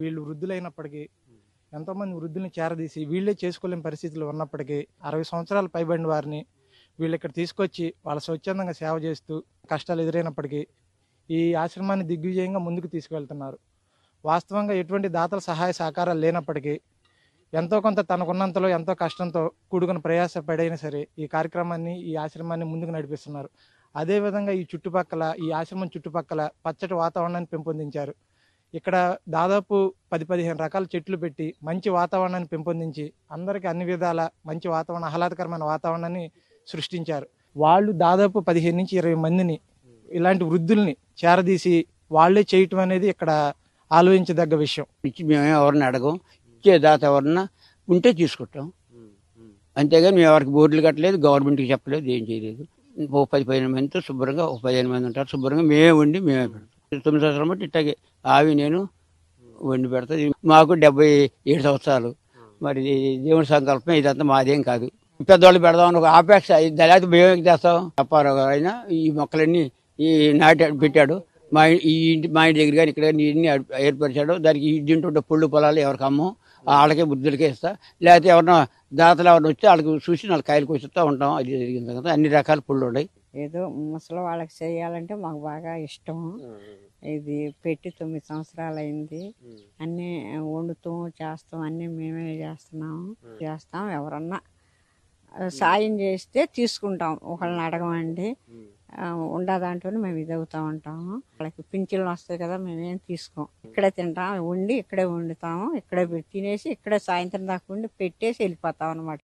వీళ్ళు వృద్ధులైనప్పటికీ ఎంతోమంది వృద్ధుల్ని చేరదీసి వీళ్ళే చేసుకోలేని పరిస్థితులు ఉన్నప్పటికీ అరవై సంవత్సరాలు పైబడిన వారిని వీళ్ళు ఇక్కడ తీసుకొచ్చి వాళ్ళ స్వచ్ఛందంగా సేవ చేస్తూ కష్టాలు ఎదురైనప్పటికీ ఈ ఆశ్రమాన్ని దిగ్విజయంగా ముందుకు తీసుకువెళ్తున్నారు వాస్తవంగా ఎటువంటి దాతల సహాయ సహకారాలు లేనప్పటికీ ఎంతో కొంత తనకున్నంతలో ఎంతో కష్టంతో కూడుకుని ప్రయాసపడైనా సరే ఈ కార్యక్రమాన్ని ఈ ఆశ్రమాన్ని ముందుకు నడిపిస్తున్నారు అదేవిధంగా ఈ చుట్టుపక్కల ఈ ఆశ్రమం చుట్టుపక్కల పచ్చటి వాతావరణాన్ని పెంపొందించారు ఇక్కడ దాదాపు పది పదిహేను రకాల చెట్లు పెట్టి మంచి వాతావరణాన్ని పెంపొందించి అందరికీ అన్ని విధాల మంచి వాతావరణం ఆహ్లాదకరమైన వాతావరణాన్ని సృష్టించారు వాళ్ళు దాదాపు పదిహేను నుంచి ఇరవై మందిని ఇలాంటి వృద్ధుల్ని చేరదీసి వాళ్ళే చేయటం అనేది ఇక్కడ ఆలోచించదగ్గ విషయం ఇచ్చి మేము ఎవరిని అడగం ఇచ్చే దాత ఎవరన్నా ఉంటే తీసుకుంటాం అంతేగాని మేము ఎవరికి బోర్డులు కట్టలేదు గవర్నమెంట్కి చెప్పలేదు ఏం చేయలేదు ఓ పది పదిహేను మందితో శుభ్రంగా ఒక పదిహేను మంది ఉంటారు శుభ్రంగా మేమే వండి మేమే పెడతాం తొమ్మిది సంవత్సరాలు బట్టి ఇట్టాగే ఆవి నేను వండి పెడతా మాకు డెబ్బై ఏడు సంవత్సరాలు మరి ఇది దేవుడి సంకల్పం ఇదంతా మాదేం కాదు పెద్దవాళ్ళు పెడదాం అని ఒక ఆపేక్ష ఇది లేకపోతే మేము చేస్తాం చెప్పారు అయినా ఈ మొక్కలన్నీ ఈ నాటి పెట్టాడు మా ఇ- ఈ ఇంటి మా ఇంటి దగ్గర కానీ ఇక్కడ కానీ ఇన్ని ఏర్పరిచాడు దానికి ఈ దీంట్లో పుళ్ళు పొలాలు ఎవరికి అమ్మం వాళ్ళకే బుద్ధులకే ఇస్తా లేకపోతే ఎవరన్నా దాతలు ఎవరైనా వచ్చి వాళ్ళకి చూసి వాళ్ళకి కాయలు కోసిస్తూ ఉంటాం అది జరిగింది కదా అన్ని రకాల పుళ్ళు ఉన్నాయి ఏదో ముసలి వాళ్ళకి చేయాలంటే మాకు బాగా ఇష్టం ఇది పెట్టి తొమ్మిది సంవత్సరాలు అయింది అన్నీ వండుతాం చేస్తాం అన్నీ మేమే చేస్తున్నాము చేస్తాం ఎవరన్నా ఆ, సాయం చేస్తే తీసుకుంటాం ఒకళ్ళని అడగమండి ఆ, ఉండా దాంట్లోనే మేము ఇది అవుతా ఉంటాము వాళ్ళకి పింఛన్లు వస్తాయి కదా మేమేం తీసుకోం ఇక్కడే తింటాం వండి ఇక్కడే వండుతాము ఇక్కడే పెట్టి తినేసి ఇక్కడే సాయంత్రం దాకా ఉండి పెట్టేసి వెళ్ళిపోతాం అనమాట